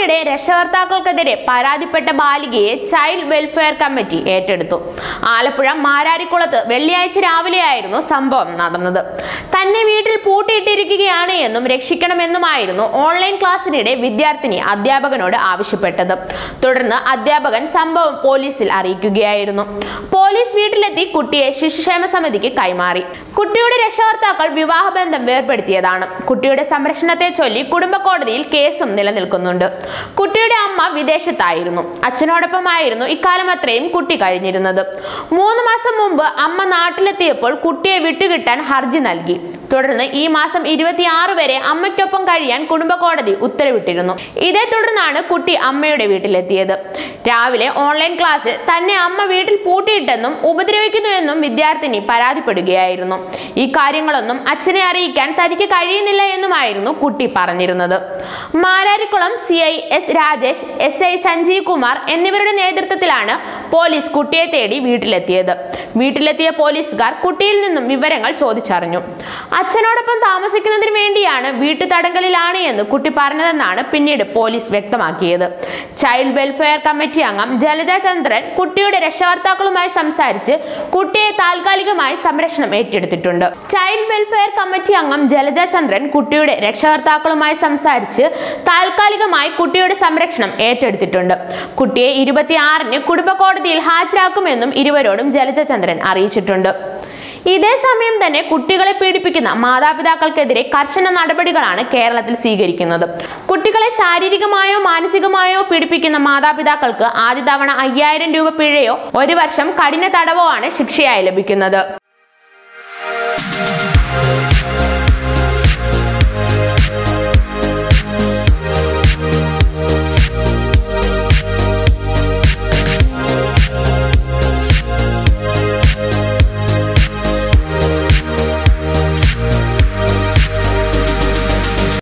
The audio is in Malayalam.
ക്ലാസ്സിനിടെ രക്ഷകർത്താക്കൾക്കെതിരെ പരാതിപ്പെട്ട ബാലികയെ ചൈൽഡ് വെൽഫെയർ കമ്മിറ്റി ഏറ്റെടുത്തു ആലപ്പുഴ മാരാരിക്കുളത്ത് വെള്ളിയാഴ്ച രാവിലെയായിരുന്നു സംഭവം നടന്നത് തന്നെ വീട്ടിൽ പൂട്ടിയിട്ടിരിക്കുകയാണ് എന്നും രക്ഷിക്കണമെന്നുമായിരുന്നു ഓൺലൈൻ ക്ലാസ്സിനിടെ വിദ്യാർത്ഥിനി അധ്യാപകനോട് ആവശ്യപ്പെട്ടത് തുടർന്ന് അധ്യാപകൻ സംഭവം പോലീസിൽ അറിയിക്കുകയായിരുന്നു പോലീസ് വീട്ടിലെത്തി കുട്ടിയെ ശിശുക്ഷേമ സമിതിക്ക് കൈമാറി കുട്ടിയുടെ രക്ഷകർത്താക്കൾ വിവാഹബന്ധം വേർപെടുത്തിയതാണ് കുട്ടിയുടെ സംരക്ഷണത്തെ ചൊല്ലി കുടുംബ കോടതിയിൽ കേസും നിലനിൽക്കുന്നുണ്ട് കുട്ടിയുടെ അമ്മ വിദേശത്തായിരുന്നു അച്ഛനോടൊപ്പമായിരുന്നു ഇക്കാലം അത്രയും കുട്ടി കഴിഞ്ഞിരുന്നത് മൂന്ന് മാസം മുമ്പ് അമ്മ നാട്ടിലെത്തിയപ്പോൾ കുട്ടിയെ വിട്ടുകിട്ടാൻ ഹർജി നൽകി തുടർന്ന് ഈ മാസം ഇരുപത്തിയാറ് വരെ അമ്മയ്ക്കൊപ്പം കഴിയാൻ കുടുംബ കോടതി ഉത്തരവിട്ടിരുന്നു ഇതേ തുടർന്നാണ് കുട്ടി അമ്മയുടെ വീട്ടിലെത്തിയത് രാവിലെ ഓൺലൈൻ ക്ലാസ്സിൽ തന്നെ അമ്മ വീട്ടിൽ പൂട്ടിയിട്ടെന്നും ഉപദ്രവിക്കുന്നുവെന്നും വിദ്യാർത്ഥിനി പരാതിപ്പെടുകയായിരുന്നു ഈ കാര്യങ്ങളൊന്നും അച്ഛനെ അറിയിക്കാൻ തനിക്ക് കഴിയുന്നില്ല എന്നുമായിരുന്നു കുട്ടി പറഞ്ഞിരുന്നത് Mararikulam C I S Rajesh S I Sanjeev Kumar എന്നിവരുടെ നേതൃത്വത്തിലാണ് പോലീസ് കുട്ടിയെ തേടി വീട്ടിലെത്തിയത് വീട്ടിലെത്തിയ പോലീസുകാർ കുട്ടിയിൽ നിന്നും വിവരങ്ങൾ ചോദിച്ചറിഞ്ഞു അച്ഛനോടൊപ്പം താമസിക്കുന്നതിന് വേണ്ടിയാണ് വീട്ടു തടങ്കലിലാണ് എന്ന് കുട്ടി പറഞ്ഞതെന്നാണ് പിന്നീട് പോലീസ് വ്യക്തമാക്കിയത് ചൈൽഡ് വെൽഫെയർ കമ്മിറ്റി അംഗം ജലജ ചന്ദ്രൻ കുട്ടിയുടെ രക്ഷകർത്താക്കളുമായി സംസാരിച്ച് കുട്ടിയെ താൽക്കാലികമായി സംരക്ഷണം ഏറ്റെടുത്തിട്ടുണ്ട് ചൈൽഡ് വെൽഫെയർ കമ്മിറ്റി അംഗം ജലജ ചന്ദ്രൻ കുട്ടിയുടെ രക്ഷകർത്താക്കളുമായി സംസാരിച്ച് താൽക്കാലികമായി കുട്ടിയുടെ സംരക്ഷണം ഏറ്റെടുത്തിട്ടുണ്ട് കുട്ടിയെ ഇരുപത്തിയാറിന് കുടുംബ കോടതിയിൽ ഹാജരാക്കുമെന്നും ഇരുവരോടും ജലജ ചന്ദ്രൻ അറിയിച്ചിട്ടുണ്ട് ഇതേ സമയം തന്നെ കുട്ടികളെ പീഡിപ്പിക്കുന്ന മാതാപിതാക്കൾക്കെതിരെ കർശന നടപടികളാണ് കേരളത്തിൽ സ്വീകരിക്കുന്നത് കുട്ടികളെ ശാരീരികമായോ മാനസികമായോ പീഡിപ്പിക്കുന്ന മാതാപിതാക്കൾക്ക് ആദ്യ തവണ അയ്യായിരം രൂപ പിഴയോ ഒരു വർഷം കഠിന തടവോ ആണ് ശിക്ഷയായി ലഭിക്കുന്നത്